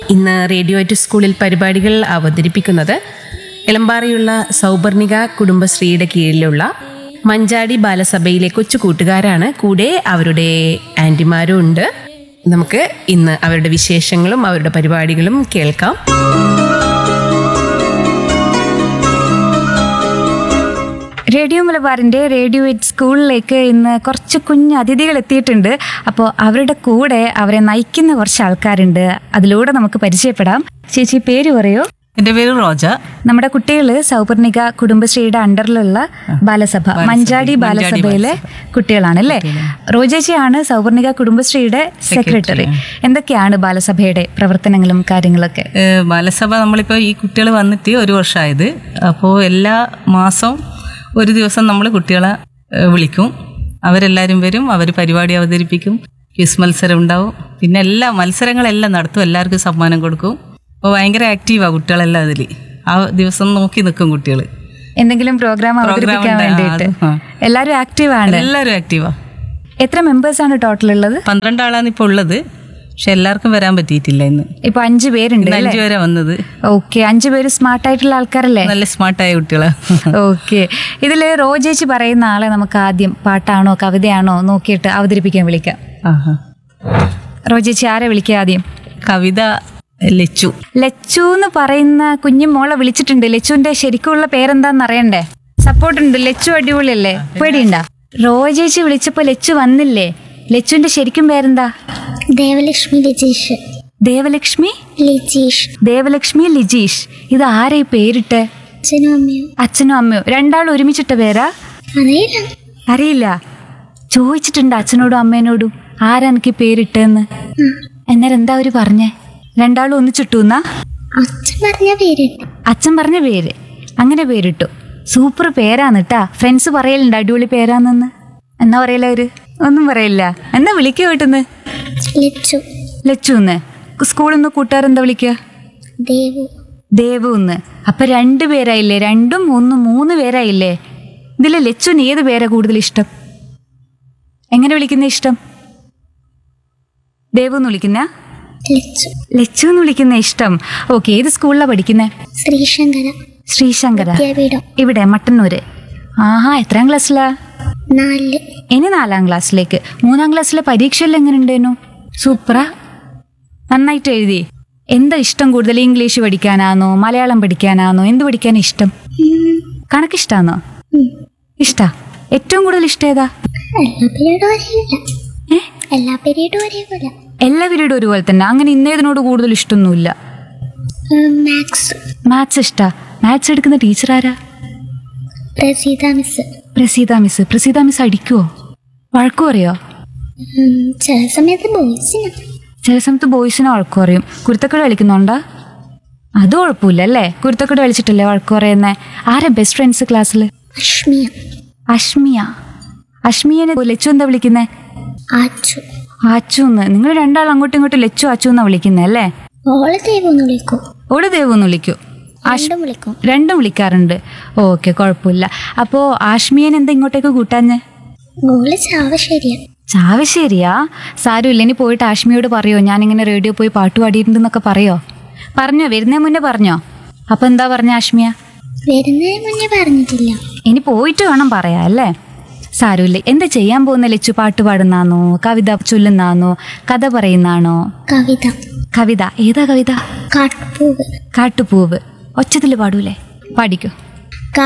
ഇന്ന് radio at സ്കൂളിൽ പരിപാടികൾ അവതരിപ്പിക്കുന്നത് ഇളമ്പാറയുള്ള സൗപർണിക കുടുംബശ്രീയുടെ കീഴിലുള്ള മഞ്ചാടി ബാലസഭയിലെ കൊച്ചു കൂട്ടുകാരാണ് കൂടെ അവരുടെ ആൻറ്റിമാരും ഉണ്ട് നമുക്ക് ഇന്ന് അവരുടെ വിശേഷങ്ങളും അവരുടെ പരിപാടികളും കേൾക്കാം റേഡിയോ മലബാറിന്റെ റേഡിയോ എറ്റ് സ്കൂളിലേക്ക് ഇന്ന് കുറച്ച് കുഞ്ഞ് അതിഥികൾ എത്തിയിട്ടുണ്ട് അപ്പോൾ അവരുടെ കൂടെ അവരെ നയിക്കുന്ന കുറച്ച് ആൾക്കാരുണ്ട് അതിലൂടെ നമുക്ക് പരിചയപ്പെടാം ചേച്ചി പേര് പറയോ എൻ്റെ പേര് റോജ നമ്മുടെ കുട്ടികൾ സൗപർണിക കുടുംബശ്രീയുടെ അണ്ടറിലുള്ള ബാലസഭ മഞ്ചാടി ബാലസഭയിലെ കുട്ടികളാണ് അല്ലേ റോജേച്ചിയാണ് സൗപർണിക കുടുംബശ്രീയുടെ സെക്രട്ടറി എന്തൊക്കെയാണ് ബാലസഭയുടെ പ്രവർത്തനങ്ങളും കാര്യങ്ങളൊക്കെ ഏഹ് ബാലസഭ നമ്മളിപ്പോൾ ഈ കുട്ടികൾ വന്നിട്ട് ഒരു വർഷമായത് അപ്പോൾ എല്ലാ മാസവും ഒരു ദിവസം നമ്മൾ കുട്ടികളെ ഏഹ് വിളിക്കും അവരെല്ലാവരും വരും അവർ പരിപാടി അവതരിപ്പിക്കും ക്വിസ് മത്സരം ഉണ്ടാവും പിന്നെ എല്ലാ മത്സരങ്ങളെല്ലാം നടത്തും എല്ലാവർക്കും സമ്മാനം കൊടുക്കും അപ്പോൾ ഭയങ്കര ആക്റ്റീവാണ് കുട്ടികളെല്ലാം അതിൽ ആ ദിവസം നോക്കി നിൽക്കും കുട്ടികൾ എന്തെങ്കിലും പ്രോഗ്രാം അവതരിപ്പിക്കാൻ ഉണ്ട്. ആ, വേണ്ടിയിട്ട് അത്, ആ. എല്ലാവരും ആക്റ്റീവ് ആണ് എല്ലാവരും ആക്റ്റീവാണ് എത്ര മെമ്പേഴ്സ് ആണ് ടോട്ടൽ ഉള്ളത് പന്ത്രണ്ട് ആളാണ് ഇപ്പോൾ ഉള്ളത് പക്ഷെ എല്ലാവർക്കും വരാൻ പറ്റിയിട്ടില്ല ഇന്ന് ഇപ്പൊ അഞ്ചു പേരുണ്ട് ഇന്ന് അഞ്ചു പേരാ വന്നത് ഓക്കെ അഞ്ചു പേര് സ്മാർട്ട് ആയിട്ടുള്ള ആൾക്കാരല്ലേ നല്ല സ്മാർട്ടായ കുട്ടികളാണ് ഓക്കെ ഇതില് റോജേച്ചി പറയുന്ന ആളെ നമുക്ക് ആദ്യം പാട്ടാണോ കവിതയാണോ നോക്കിയിട്ട് അവതരിപ്പിക്കാൻ വിളിക്കാം ആഹാ റോജേച്ചി ആരെ വിളിക്കുക ആദ്യം കവിത ലച്ചു ലച്ചു എന്ന് പറയുന്ന കുഞ്ഞു മോളെ വിളിച്ചിട്ടുണ്ട് ലച്ചുവിന്റെ ശരിക്കുള്ള പേരെന്താന്ന് അറിയണ്ടേ സപ്പോർട്ട് ഉണ്ട് ലച്ചു അടിപൊളിയല്ലേ പേടിയുണ്ടാ റോജേച്ചി വിളിച്ചപ്പോ ലച്ചു വന്നില്ലേ ലച്ചുവിന്റെ ശരിക്കും പേരെന്താ ദേവലക്ഷ്മി രജീഷ് ദേവലക്ഷ്മി ലിജീഷ് ദേവലക്ഷ്മി ലിജീഷ് ഇത് ആരെ ഈ പേരിട്ടെ അച്ഛനും അമ്മയും അച്ഛനും അമ്മയും രണ്ടാളും ഒരുമിച്ചിട്ട പേരാ അറിയില്ല അറിയില്ല ചോദിച്ചിട്ടുണ്ട് അച്ഛനോടും അമ്മേനോടും ആരാ എനിക്ക് പേരിട്ടെന്ന് അന്നേരം എന്താ അവര് പറഞ്ഞേ രണ്ടാളും ഒന്നിച്ചിട്ടുന്നാ അച്ഛൻ പറഞ്ഞ പേരുണ്ട് അച്ഛൻ പറഞ്ഞ പേര് അങ്ങനെ പേരിട്ടു സൂപ്പർ പേരാന്ന് കേട്ടാ ഫ്രണ്ട്സ് പറയലുണ്ട് അടിപൊളി പേരാന്നെന്ന് എന്നാ പറയല അവര് ഒന്നും പറയില്ല എന്നാ വിളിക്കുക വീട്ടിന്ന് ലച്ചു ലച്ചുന്ന് സ്കൂളിൽ നിന്ന് കൂട്ടുകാരെന്താ വിളിക്കുക ദേവു ദേവുന്ന് അപ്പൊ രണ്ടു പേരായില്ലേ രണ്ടും ഒന്നും മൂന്ന് പേരായില്ലേ ഇതിലെ ലച്ചുന് ഏത് പേരാ കൂടുതൽ ഇഷ്ടം എങ്ങനെ വിളിക്കുന്ന ഇഷ്ടം ദേവു എന്ന് വിളിക്കുന്ന ലച്ചു ലച്ചു എന്ന് വിളിക്കുന്ന ഇഷ്ടം ഓക്കെ ഏത് സ്കൂളിലാണ് പഠിക്കുന്നത് ശ്രീശങ്കര ശ്രീശങ്കര വിദ്യാപീഠം ഇവിടെ മട്ടന്നൂര് ആഹാ എത്രാം ക്ലാസ്സിലാ നാലില് ഇനി നാലാം ക്ലാസ്സിലേക്ക് മൂന്നാം ക്ലാസ്സിലെ പരീക്ഷയെല്ലാം എങ്ങനെ ഉണ്ടായിരുന്നു സൂപ്പറാ നന്നായിട്ട് എഴുതി എന്താ ഇഷ്ടം കൂടുതൽ ഇംഗ്ലീഷ് പഠിക്കാനാണോ മലയാളം പഠിക്കാനാണോ എന്ത് പഠിക്കാനാ ഇഷ്ടം കണക്കിഷ്ടാന്നോ ഉം. ഇഷ്ടാ ഏറ്റവും കൂടുതൽ ഇഷ്ടം ഏതാ എല്ലാ പീരീഡും ഒരേപോലെ ഏ എല്ലാ പീരീഡും ഒരേപോലെ എല്ലാ പീരീഡും ഒരുപോലെ തന്നെ അങ്ങനെ ഇന്നേതിനോട് കൂടുതൽ ഇഷ്ടമൊന്നുമില്ല മാത്സ് മാത്സ് ഇഷ്ടാ മാത്സ് എടുക്കുന്ന ടീച്ചർ ആരാ Praseetha miss Praseetha miss Praseetha miss അടിക്കുവോ വഴക്കു പറയോ ഉം, ചില സമയത്ത് ബോയ്സിന് ചില സമയത്ത് ബോയ്സിനെ വഴക്കു പറയും കുരുത്തക്കട കളിക്കുന്നുണ്ടോ അത് കുഴപ്പമില്ല അല്ലേ കുരുത്തക്കട കളിച്ചിട്ടല്ലേ വഴക്കു പറയുന്നേ ആരാ ബെസ്റ്റ് ഫ്രണ്ട്സ് ക്ലാസ്സിൽ അഷ്മിയ അഷ്മിയ അഷ്മിയനെ ലച്ചു എന്താ വിളിക്കുന്നേ ആച്ചു ആച്ചു എന്ന് നിങ്ങൾ രണ്ടാൾ അങ്ങോട്ടും ഇങ്ങോട്ടും ലച്ചു ആച്ചു എന്നാ വിളിക്കുന്നേ അല്ലേ ഓളെ ദേവു എന്ന് വിളിക്കും ഓട് ദേവു എന്ന് വിളിക്കൂ ആഷ് രണ്ടും വിളിക്കും രണ്ടും വിളിക്കാറുണ്ട് ഓക്കെ കുഴപ്പമില്ല അപ്പോൾ ആഷ്മിയൻ എന്താ ഇങ്ങോട്ടേക്ക് കൂട്ടാഞ്ഞേ ഓള് ചാവശ്ശേരിയാ ചാവശ്ശേരിയാ സാരമില്ല ഇനി പോയിട്ട് ആഷ്മിയോട് പറയോ ഞാനിങ്ങനെ റേഡിയോ പോയി പാട്ട് പാടിയിട്ടുണ്ടെന്നൊക്കെ പറയോ പറഞ്ഞോ വരുന്നേ മുന്നേ പറഞ്ഞോ അപ്പം എന്താ പറഞ്ഞ ആഷ്മിയ വരുന്നതിന് മുന്നേ പറഞ്ഞിട്ടില്ല ഇനി പോയിട്ട് വേണം പറയാ അല്ലേ സാരമില്ല എന്താ ചെയ്യാൻ പോകുന്ന ലച്ചു പാട്ട് പാടുന്നാന്നോ കവിത ചൊല്ലുന്നാന്നോ കഥ പറയുന്നാണോ കവിത കവിത ഏതാ കവിത കാട്ടുപൂവ് കാട്ടുപൂവ് ഒച്ചത്തിൽ പാടൂലേ പാടിക്കോ